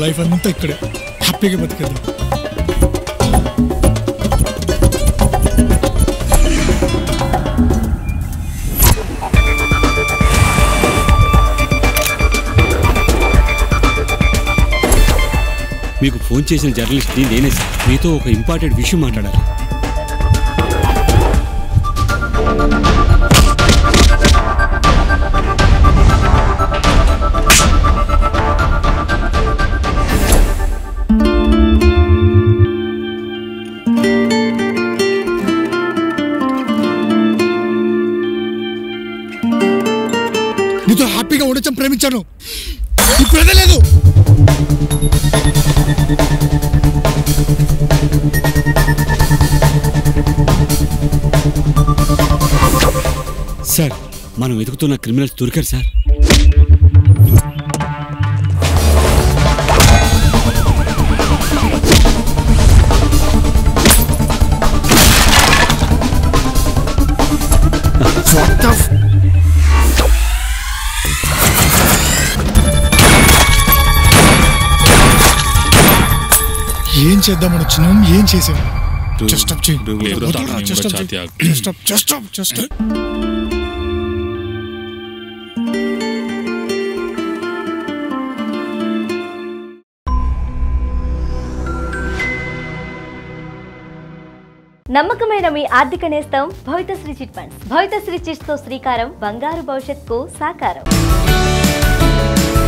Life అంతా ఇక్కడే హ్యాపీగా బతికేద్దాం మీకు ఫోన్ చేసిన జర్నలిస్ట్ని నేనే సార్ మీతో ఒక ఇంపార్టెంట్ విషయం మాట్లాడాలి నీతో హ్యాపీగా ఉండొచ్చని ప్రేమించాను ఇప్పుడు అదే లేదు సార్ మనం వెతుకుతున్న క్రిమినల్స్ దొరికారు సార్ ఏం చేద్దామని వచ్చినాం ఏం చేసాం రు- Just stop చేయి. రు- రు- వదలరా, రు- just stop ఛాతీ చేయి. ఆగు. Just stop, just stop, just stop. నమ్మకమైన మీ ఆర్థిక నేస్తం Bhavithasri chit funds Bhavithasri chits తో శ్రీకారం బంగారు భవిష్యత్కు సాకారం